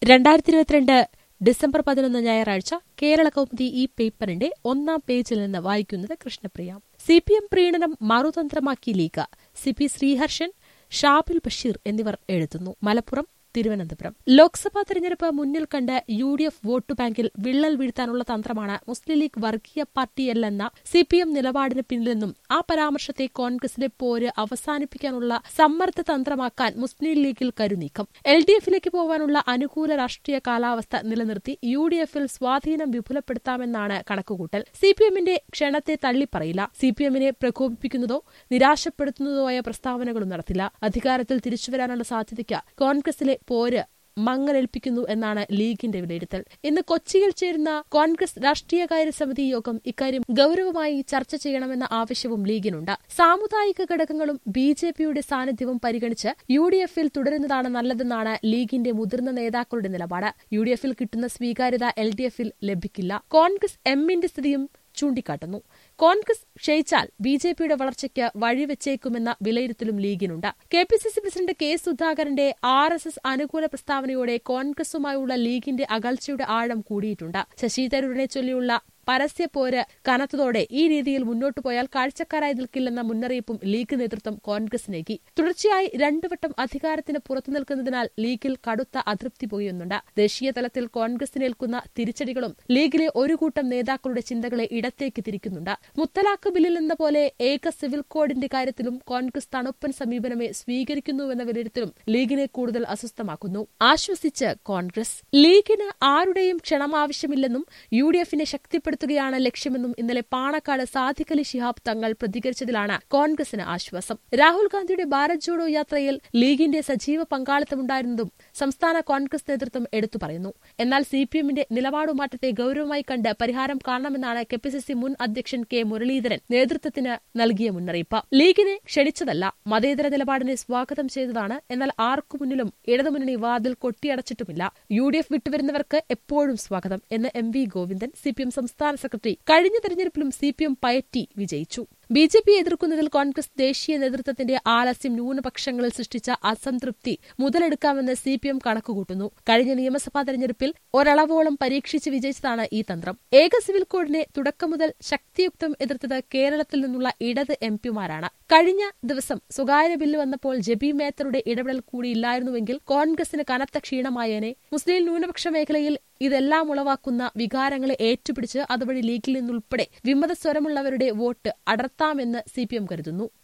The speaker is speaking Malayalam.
രണ്ടായിരത്തി ഇരുപത്തിരണ്ട് ഡിസംബർ പതിനൊന്ന് ഞായറാഴ്ച കേരള കൗമുദി ഈ പേപ്പറിന്റെ ഒന്നാം പേജിൽ നിന്ന് വായിക്കുന്നത് കൃഷ്ണപ്രിയ സി പി എം പ്രീണനം മറുതന്ത്രമാക്കി League C P Sreeharshan Shabil Basheer എന്നിവർ എഴുതുന്നു മലപ്പുറം തിരുവനന്തപുരം ലോക്സഭാ തെരഞ്ഞെടുപ്പ് മുന്നിൽ കണ്ട് യു ഡി എഫ് വോട്ട് ബാങ്കിൽ വിള്ളൽ വീഴ്ത്താനുള്ള തന്ത്രമാണ് മുസ്ലിം ലീഗ് വർഗീയ പാർട്ടിയല്ലെന്ന സി പി എം നിലപാടിന് പിന്നിലെന്നും ആ പരാമർശത്തെ കോൺഗ്രസിലെ പോര് അവസാനിപ്പിക്കാനുള്ള സമ്മർദ്ദ തന്ത്രമാക്കാൻ മുസ്ലിം ലീഗിൽ കരുനീക്കം എൽ ഡി എഫിലേക്ക് പോകാനുള്ള അനുകൂല രാഷ്ട്രീയ കാലാവസ്ഥ നിലനിർത്തി യു ഡി എഫിൽ സ്വാധീനം വിപുലപ്പെടുത്താമെന്നാണ് കണക്കുകൂട്ടൽ സി പി എമ്മിന്റെ ക്ഷണത്തെ തള്ളിപ്പറയില്ല സി പി എമ്മിനെ പ്രകോപിപ്പിക്കുന്നതോ നിരാശപ്പെടുത്തുന്നതോ ആയ പ്രസ്താവനകളും നടത്തില്ല അധികാരത്തിൽ തിരിച്ചുവരാനുള്ള സാധ്യതയ്ക്ക് കോൺഗ്രസിലെ പോര് മങ്ങലേൽപ്പിക്കുന്നു എന്നാണ് ലീഗിന്റെ വിലയിരുത്തൽ ഇന്ന് കൊച്ചിയിൽ ചേരുന്ന കോൺഗ്രസ് രാഷ്ട്രീയകാര്യ സമിതി യോഗം ഇക്കാര്യം ഗൌരവമായി ചർച്ച ചെയ്യണമെന്ന ആവശ്യവും ലീഗിനുണ്ട് സാമുദായിക ഘടകങ്ങളും ബി ജെ പിയുടെ സാന്നിധ്യവും പരിഗണിച്ച് യു ഡി എഫിൽ തുടരുന്നതാണ് നല്ലതെന്നാണ് ലീഗിന്റെ മുതിർന്ന നേതാക്കളുടെ നിലപാട് യു ഡി എഫിൽ കിട്ടുന്ന സ്വീകാര്യത എൽ ഡി എഫിൽ ലഭിക്കില്ല കോൺഗ്രസ് എമ്മിന്റെ സ്ഥിതിയും ചൂണ്ടിക്കാട്ടുന്നു കോൺഗ്രസ് ക്ഷയിച്ചാൽ ബി ജെ പിയുടെ വളർച്ചയ്ക്ക് വഴിവെച്ചേക്കുമെന്ന വിലയിരുത്തലും ലീഗിനുണ്ട് K P C C president K സുധാകരന്റെ ആർ എസ് എസ് അനുകൂല പ്രസ്താവനയോടെ കോൺഗ്രസുമായുള്ള ലീഗിന്റെ അകൽച്ചയുടെ ആഴം കൂടിയിട്ടുണ്ട് ശശി തരൂരിനെ ചൊല്ലിയുള്ള പരസ്യപ്പോര് കനത്തതോടെ ഈ രീതിയിൽ മുന്നോട്ടു പോയാൽ കാഴ്ചക്കാരായി നിൽക്കില്ലെന്ന മുന്നറിയിപ്പും ലീഗ് നേതൃത്വം കോൺഗ്രസിനേകി തുടർച്ചയായി രണ്ടുവട്ടം അധികാരത്തിന് പുറത്തു നിൽക്കുന്നതിനാൽ ലീഗിൽ കടുത്ത അതൃപ്തി പോയുന്നുണ്ട് ദേശീയ തലത്തിൽ കോൺഗ്രസിനേൽക്കുന്ന തിരിച്ചടികളും ലീഗിലെ ഒരു കൂട്ടം നേതാക്കളുടെ ചിന്തകളെ ഇടത്തേക്ക് തിരിക്കുന്നുണ്ട് മുത്തലാഖ് ബില്ലിൽ എന്ന പോലെ ഏക സിവിൽ കോഡിന്റെ കാര്യത്തിലും കോൺഗ്രസ് തണുപ്പൻ സമീപനമേ സ്വീകരിക്കുന്നുവെന്ന വിലയിരുത്തലും ലീഗിനെ കൂടുതൽ അസ്വസ്ഥമാക്കുന്നു ആശ്വസിച്ച് കോൺഗ്രസ് ലീഗിന് ആരുടെയും ക്ഷണം ആവശ്യമില്ലെന്നും യു ഡി എഫിനെ ശക്തിപ്പെടുത്തി ഉൾപ്പെടുത്തുകയാണ് ലക്ഷ്യമെന്നും ഇന്നലെ പാണക്കാട് സാദിഖ് അലി ശിഹാബ് തങ്ങൾ പ്രതികരിച്ചതിലാണ് കോൺഗ്രസിന് ആശ്വാസം രാഹുൽ ഗാന്ധിയുടെ ഭാരത് ജോഡോ യാത്രയിൽ ലീഗിന്റെ സജീവ പങ്കാളിത്തമുണ്ടായിരുന്നതും സംസ്ഥാന കോൺഗ്രസ് നേതൃത്വം എടുത്തു പറയുന്നു എന്നാൽ സി പി എമ്മിന്റെ നിലപാടുമാറ്റത്തെ ഗൌരവമായി കണ്ട് പരിഹാരം കാണണമെന്നാണ് കെ പി സി സി മുൻ അധ്യക്ഷൻ കെ മുരളീധരൻ നേതൃത്വത്തിന് നൽകിയ മുന്നറിയിപ്പ് ലീഗിനെ ക്ഷണിച്ചതല്ല മതേതര നിലപാടിനെ സ്വാഗതം ചെയ്തതാണ് എന്നാൽ ആർക്കു മുന്നിലും ഇടതുമുന്നണി വാതിൽ കൊട്ടിയടച്ചിട്ടുമില്ല യു ഡി എഫ് വിട്ടുവരുന്നവർക്ക് എപ്പോഴും സ്വാഗതം എന്ന് M V Govindan C P M സംസ്ഥാന സെക്രട്ടറി കഴിഞ്ഞ തെരഞ്ഞെടുപ്പിലും സി പി എം പയറ്റി വിജയിച്ചു ബി ജെ പി എതിർക്കുന്നതിൽ കോൺഗ്രസ് ദേശീയ നേതൃത്വത്തിന്റെ ആലസ്യം ന്യൂനപക്ഷങ്ങളിൽ സൃഷ്ടിച്ച അസംതൃപ്തി മുതലെടുക്കാമെന്ന് സി പി എം കണക്കുകൂട്ടുന്നു കഴിഞ്ഞ നിയമസഭാ തെരഞ്ഞെടുപ്പിൽ ഒരളവോളം പരീക്ഷിച്ച് വിജയിച്ചതാണ് ഈ തന്ത്രം ഏക സിവിൽ കോഡിനെ തുടക്കം മുതൽ ശക്തിയുക്തം എതിർത്തത് കേരളത്തിൽ നിന്നുള്ള ഇടത് എം പിമാരാണ് കഴിഞ്ഞ ദിവസം സ്വകാര്യ ബില്ല് വന്നപ്പോൾ ജബി മേത്തറുടെ ഇടപെടൽ കൂടിയില്ലായിരുന്നുവെങ്കിൽ കോൺഗ്രസിന് കനത്ത ക്ഷീണമായേനെ മുസ്ലിം ന്യൂനപക്ഷ മേഖലയിൽ ഇതെല്ലാം ഉളവാക്കുന്ന വികാരങ്ങളെ ഏറ്റുപിടിച്ച് അതുവഴി ലീഗിൽ നിന്നുൾപ്പെടെ വിമത സ്വരമുള്ളവരുടെ വോട്ട് അടർത്താമെന്ന് സി കരുതുന്നു